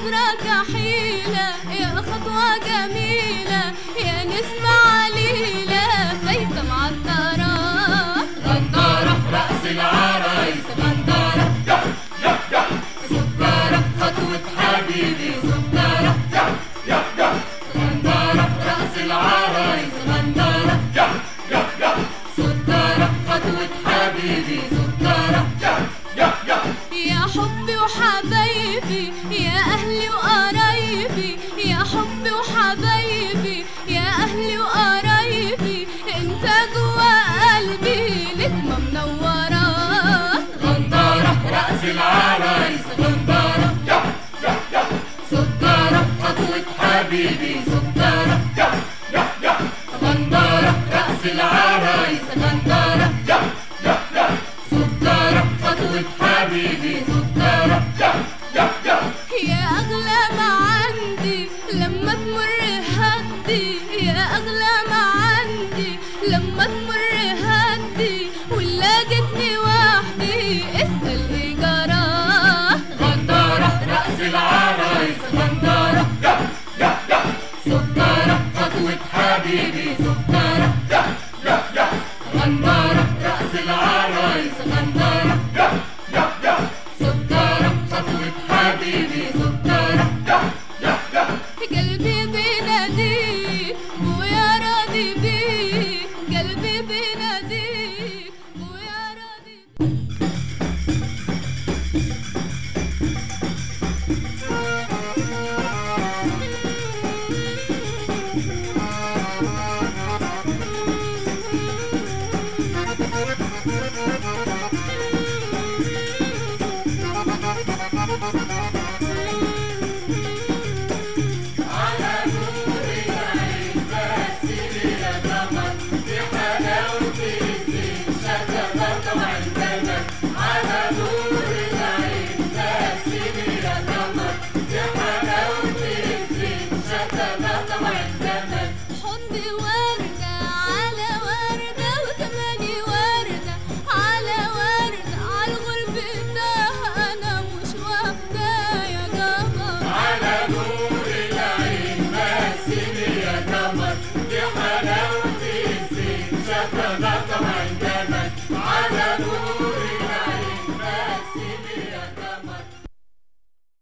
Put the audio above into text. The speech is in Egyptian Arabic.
عصرك حيلة يا خطوة جميلة يا نسمة عليلة فايتة معطرة غندارة رأس العرايس غندارة سكرة خطوة حبيبي سكرة غندارة رأس العرايس غندارة سكرة خطوة حبيبي سكرة يا حبي وحبايبي يا أهلي وقرايبي يا حبي وحبايبي يا أهلي وقرايبي انت جوا قلبي نجمة منورة غندارة رأس العرايس غندارة سكرة خطوة حبيبي سكرة غندارة رأس العرايس غندارة سكرة خطوة حبيبي سكرة يا أغلى ما عندي لما تمر هدي يا أغلى ما عندي لما تمر هدي ولا جتني وحدي اسأل إيه جرى غندارة رأس العرايس غندارة سكرة خطوة حبيبي سكرة غندارة رأس العرايس غندارة سكرة خطوة حبيبي سكرة قلبي بيناديك ويا راضي بيك قلبي بيناديك ويا راضي بيك حضن وردة على وردة وكماني وردة على وردة على الغلب ده أنا مش واخدة يا جماعة على نور العين مثل